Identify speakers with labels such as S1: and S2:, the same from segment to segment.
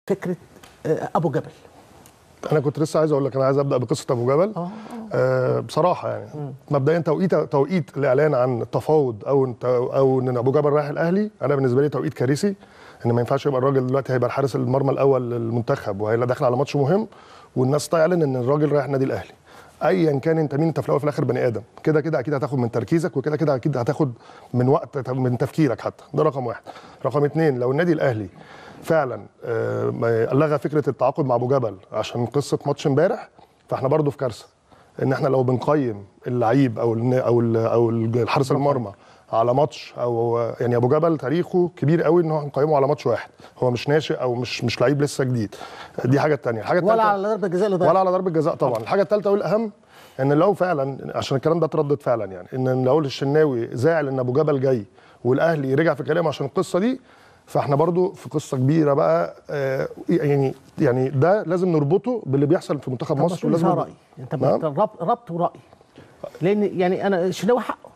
S1: فكره آه، ابو جبل
S2: انا كنت لسه عايز اقول لك انا عايز ابدا بقصه ابو جبل
S1: اه
S2: آه بصراحه يعني مبدئيا توقيت توقيت الاعلان عن التفاوض او انت او ان ابو جبل رايح الاهلي انا بالنسبه لي توقيت كارثي ان ما ينفعش يبقى الراجل دلوقتي هيبقى الحارس المرمى الاول للمنتخب وهيبقى داخل على ماتش مهم والناس تعلن ان الراجل رايح النادي الاهلي ايا كان انت مين انت في الاول وفي الاخر بني ادم كده كده اكيد هتاخد من تركيزك وكده كده اكيد هتاخد من وقت من تفكيرك حتى ده رقم واحد رقم اتنين لو النادي الاهلي فعلا آه، ما لغى فكره التعاقد مع ابو جبل عشان قصه ماتش امبارح فاحنا برضو في كارثه ان احنا لو بنقيم اللعيب او ال او ال او الحارس المرمى على ماتش او يعني ابو جبل تاريخه كبير قوي ان هو هنقيمه على ماتش واحد هو مش ناشئ او مش مش لعيب لسه جديد دي حاجه تانية الحاجه
S1: ولا
S2: التالتة-
S1: على ضربه الجزاء اللي ضيعها.
S2: ولا على ضربه جزاء طبعا الحاجه الثالثه والاهم ان لو فعلا عشان الكلام ده اتردد فعلا يعني ان لو الشناوي زعل ان ابو جبل جاي والاهلي رجع في كلامه عشان القصه دي فاحنا برضو في قصه كبيره بقى آه يعني يعني ده لازم نربطه باللي بيحصل في منتخب
S1: طب
S2: مصر
S1: مصر
S2: ولازم
S1: راي انت
S2: نعم.
S1: ربط ربط وراي لان يعني انا الشناوي حقه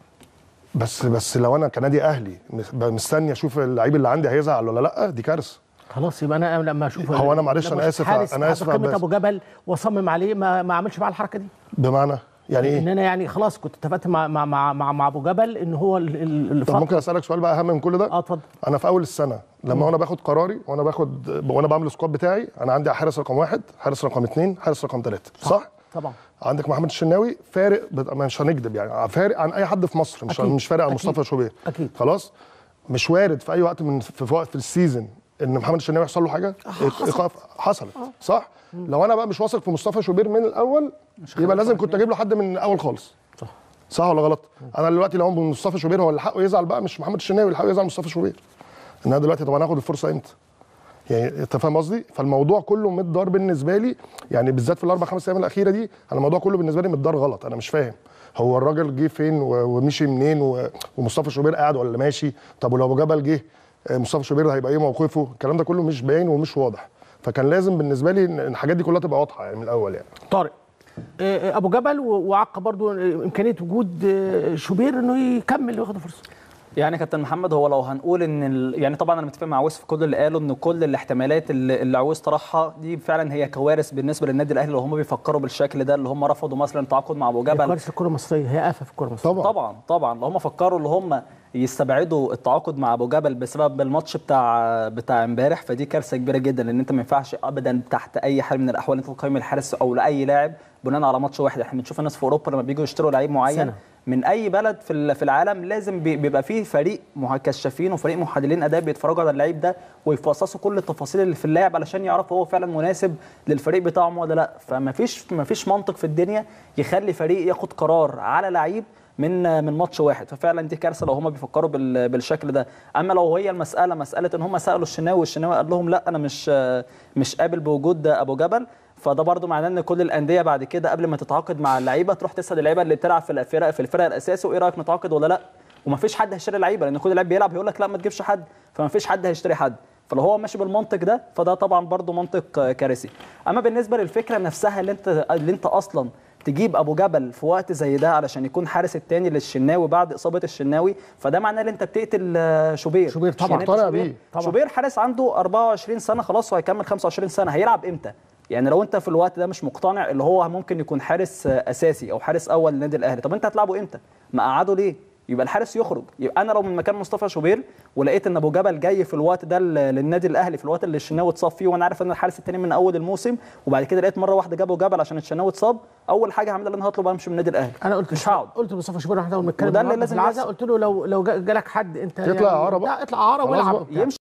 S2: بس بس لو انا كنادي اهلي مس- مستني اشوف اللعيب اللي عندي هيزعل ولا لا دي كارثه
S1: خلاص يبقى انا لما اشوف
S2: هو أنا معلش
S1: لما
S2: أنا
S1: أشوف
S2: آسف،
S1: حارس
S2: أنا آسف يا
S1: بقيمه
S2: عباس.
S1: ابو جبل واصمم عليه ما, ما اعملش معاه الحركه دي
S2: بمعنى يعني
S1: ان
S2: ايه
S1: انا يعني خلاص كنت اتفقت مع مع مع, مع, مع ابو جبل ان هو ال- ال-
S2: طب
S1: الفتره
S2: ممكن اسالك سؤال بقى اهم من كل ده
S1: اه اتفضل
S2: انا في اول السنه لما انا باخد قراري وانا باخد وانا بعمل السكواد بتاعي انا عندي حارس رقم واحد حارس رقم اثنين حارس رقم ثلاثه صح؟
S1: طبعا
S2: عندك محمد الشناوي فارق بت- مش هنكذب يعني فارق عن اي حد في مصر مش
S1: أكيد.
S2: مش فارق عن
S1: أكيد.
S2: مصطفى شوبير
S1: أكيد.
S2: خلاص مش وارد في اي وقت من في, في وقت في السيزون ان محمد الشناوي يحصل له حاجه ايقاف حصلت صح لو انا بقى مش واثق في مصطفى شوبير من الاول يبقى لازم كنت اجيب له حد من الاول خالص
S1: صح
S2: صح ولا غلط؟ انا دلوقتي لو مصطفى شوبير هو اللي حقه يزعل بقى مش محمد الشناوي اللي حقه يزعل مصطفى شوبير. ان انا دلوقتي طب انا هاخد الفرصه امتى؟ يعني انت فاهم قصدي؟ فالموضوع كله متدار بالنسبه لي يعني بالذات في الاربع خمس ايام الاخيره دي انا الموضوع كله بالنسبه لي متدار غلط انا مش فاهم هو الراجل جه فين و- ومشي منين و- ومصطفى شوبير قاعد ولا ماشي؟ طب ولو ابو جبل جه آه، مصطفى شوبير ده هيبقى ايه موقفه؟ الكلام ده كله مش باين ومش واضح. فكان لازم بالنسبه لي ان الحاجات دي كلها تبقى واضحه يعني من الاول يعني.
S1: طارق آه، آه، ابو جبل و- وعقب برضو آه، امكانيه وجود آه، شوبير انه يكمل وياخد فرصه
S3: يعني كابتن محمد هو لو هنقول ان ال... يعني طبعا انا متفق مع عويس في كل اللي قاله ان كل الاحتمالات اللي, اللي عويس طرحها دي فعلا هي كوارث بالنسبه للنادي الاهلي لو هم بيفكروا بالشكل ده اللي هم رفضوا مثلا التعاقد مع ابو
S1: هي
S3: جبل
S1: كوارث الكره المصريه هي آفة في الكره المصريه
S2: طبعا
S3: طبعا طبعا لو هم فكروا ان هم يستبعدوا التعاقد مع ابو جبل بسبب الماتش بتاع بتاع امبارح فدي كارثه كبيره جدا لان انت ما ينفعش ابدا تحت اي حال من الاحوال انت تقيم الحارس او لاي لاعب بناء على ماتش واحد احنا بنشوف الناس في اوروبا لما بييجوا يشتروا لعيب معين
S1: سنة.
S3: من اي بلد في ال- في العالم لازم بي- بيبقى فيه فريق مه- كشافين وفريق محللين اداء بيتفرجوا على اللعيب ده ويفصصوا كل التفاصيل اللي في اللاعب علشان يعرفوا هو فعلا مناسب للفريق بتاعهم ولا لا فما فيش ما فيش منطق في الدنيا يخلي فريق ياخد قرار على لعيب من من ماتش واحد ففعلا دي كارثه لو هم بيفكروا بال- بالشكل ده اما لو هي المساله مساله ان هم سالوا الشناوي والشناوي قال لهم لا انا مش مش قابل بوجود ابو جبل فده برضو معناه ان كل الانديه بعد كده قبل ما تتعاقد مع اللعيبه تروح تسال اللعيبه اللي بتلعب في الفرق في الفرق الاساسي وايه رايك نتعاقد ولا لا ومفيش حد هيشتري لعيبه لان كل لعيب بيلعب هيقول لك لا ما تجيبش حد فمفيش حد هيشتري حد فلو هو ماشي بالمنطق ده فده طبعا برضو منطق آه، كارثي اما بالنسبه للفكره نفسها اللي انت اللي انت اصلا تجيب ابو جبل في وقت زي ده علشان يكون حارس التاني للشناوي بعد اصابه الشناوي فده معناه ان انت بتقتل آه، شوبير
S1: شوبير طبعاً.
S3: يعني انت
S2: مقتنع
S3: شوبير-
S2: بيه.
S1: طبعاً.
S3: شوبير حارس عنده 24 سنه خلاص وهيكمل 25 سنه هيلعب امتى يعني لو انت في الوقت ده مش مقتنع اللي هو ممكن يكون حارس آه، اساسي او حارس اول للنادي الاهلي طب انت هتلعبه امتى ما قعده ليه يبقى الحارس يخرج يبقى انا لو من مكان مصطفى شوبير ولقيت ان ابو جبل جاي في الوقت ده ل- للنادي الاهلي في الوقت اللي الشناوي اتصاب فيه وانا عارف ان أنا الحارس الثاني من اول الموسم وبعد كده لقيت مره واحده جابوا جبل عشان الشناوي اتصاب اول حاجه هعملها ان انا هطلب امشي من النادي الاهلي
S1: انا قلت
S3: مش هقعد
S1: قلت لمصطفى شوبير واحنا بنتكلم
S3: وده اللي
S1: النهاردة في
S3: لازم
S1: العزاء
S3: يحصل.
S1: قلت له لو لو جا- جالك حد انت
S2: يطلع إعارة بقى.
S1: لا اطلع اعاره
S2: خلاص
S1: والعب
S2: بقى.
S1: وبتاع.
S3: يمشي